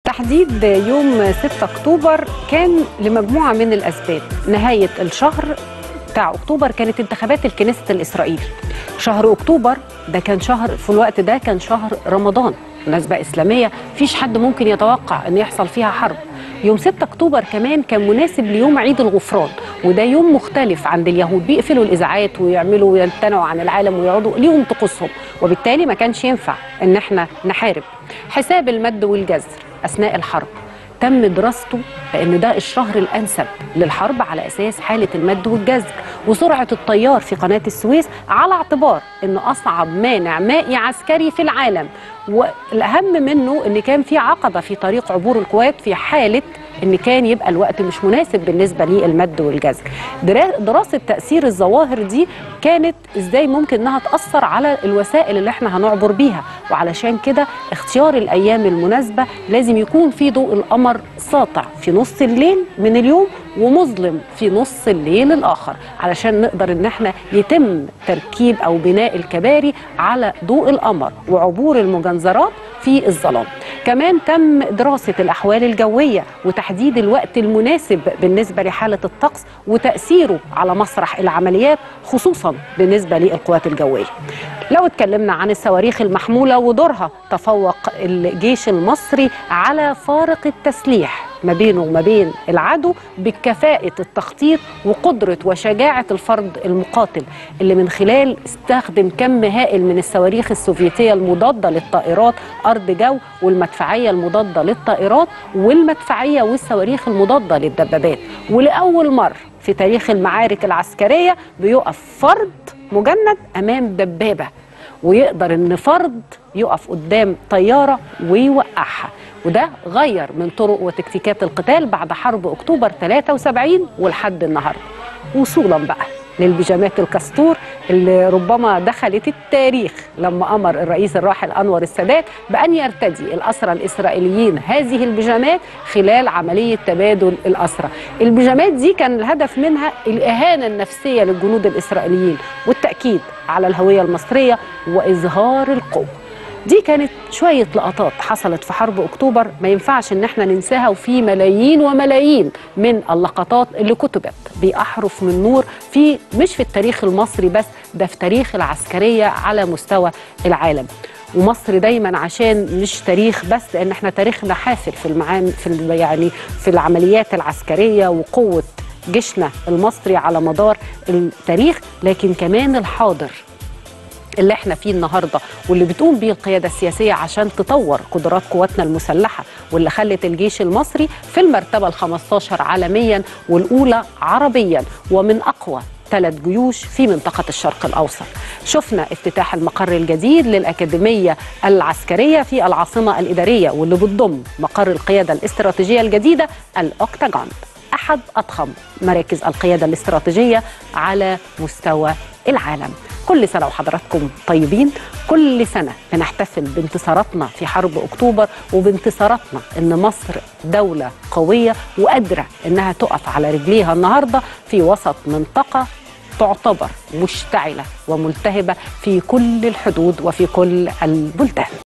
تحديد يوم 6 اكتوبر كان لمجموعه من الاسباب نهايه الشهر بتاع اكتوبر كانت انتخابات الكنيسة الاسرائيلي شهر اكتوبر ده كان شهر في الوقت ده كان شهر رمضان مناسبة إسلامية فيش حد ممكن يتوقع أن يحصل فيها حرب يوم 6 أكتوبر كمان كان مناسب ليوم عيد الغفران وده يوم مختلف عند اليهود بيقفلوا الإذاعات ويعملوا ويمتنعوا عن العالم ويقعدوا ليهم طقوسهم وبالتالي ما كانش ينفع أن احنا نحارب حساب المد والجزر أثناء الحرب تم دراسته لان ده الشهر الانسب للحرب على اساس حاله المد والجزر وسرعه التيار في قناه السويس على اعتبار انه اصعب مانع مائي عسكري في العالم والاهم منه ان كان في عقبه في طريق عبور القوات في حاله ان كان يبقى الوقت مش مناسب بالنسبه للمد والجزر دراسه تاثير الظواهر دي كانت ازاي ممكن انها تاثر على الوسائل اللي احنا هنعبر بيها وعلشان كده اختيار الايام المناسبه لازم يكون في ضوء القمر ساطع في نص الليل من اليوم ومظلم في نص الليل الاخر علشان نقدر ان احنا يتم تركيب او بناء الكباري على ضوء القمر وعبور المجنزرات في الظلام كمان تم دراسه الاحوال الجويه وتحديد الوقت المناسب بالنسبه لحاله الطقس وتاثيره على مسرح العمليات خصوصا بالنسبه للقوات الجويه لو اتكلمنا عن الصواريخ المحموله ودورها تفوق الجيش المصري على فارق التسليح ما بينه وما بين العدو بكفاءة التخطيط وقدرة وشجاعة الفرد المقاتل اللي من خلال استخدم كم هائل من الصواريخ السوفيتية المضادة للطائرات أرض جو والمدفعية المضادة للطائرات والمدفعية والصواريخ المضادة للدبابات ولأول مرة في تاريخ المعارك العسكرية بيقف فرد مجند أمام دبابة ويقدر ان فرد يقف قدام طياره ويوقعها وده غير من طرق وتكتيكات القتال بعد حرب اكتوبر 73 ولحد النهارده وصولا بقى للبيجامات الكستور اللي ربما دخلت التاريخ لما امر الرئيس الراحل انور السادات بان يرتدي الاسرى الاسرائيليين هذه البيجامات خلال عمليه تبادل الاسرى. البيجامات دي كان الهدف منها الاهانه النفسيه للجنود الاسرائيليين والتاكيد على الهويه المصريه واظهار القوه. دي كانت شوية لقطات حصلت في حرب أكتوبر ما ينفعش إن احنا ننساها وفي ملايين وملايين من اللقطات اللي كتبت بأحرف من نور في مش في التاريخ المصري بس ده في تاريخ العسكرية على مستوى العالم ومصر دايما عشان مش تاريخ بس لان احنا تاريخنا حافل في المعام في يعني في العمليات العسكريه وقوه جيشنا المصري على مدار التاريخ لكن كمان الحاضر اللي احنا فيه النهارده واللي بتقوم بيه القياده السياسيه عشان تطور قدرات قواتنا المسلحه واللي خلت الجيش المصري في المرتبه ال 15 عالميا والاولى عربيا ومن اقوى ثلاث جيوش في منطقة الشرق الأوسط شفنا افتتاح المقر الجديد للأكاديمية العسكرية في العاصمة الإدارية واللي بتضم مقر القيادة الاستراتيجية الجديدة الأوكتاجون أحد أضخم مراكز القيادة الاستراتيجية على مستوى العالم كل سنة وحضراتكم طيبين كل سنة بنحتفل بانتصاراتنا في حرب أكتوبر وبانتصاراتنا إن مصر دولة قوية وقادرة إنها تقف على رجليها النهاردة في وسط منطقة تعتبر مشتعلة وملتهبة في كل الحدود وفي كل البلدان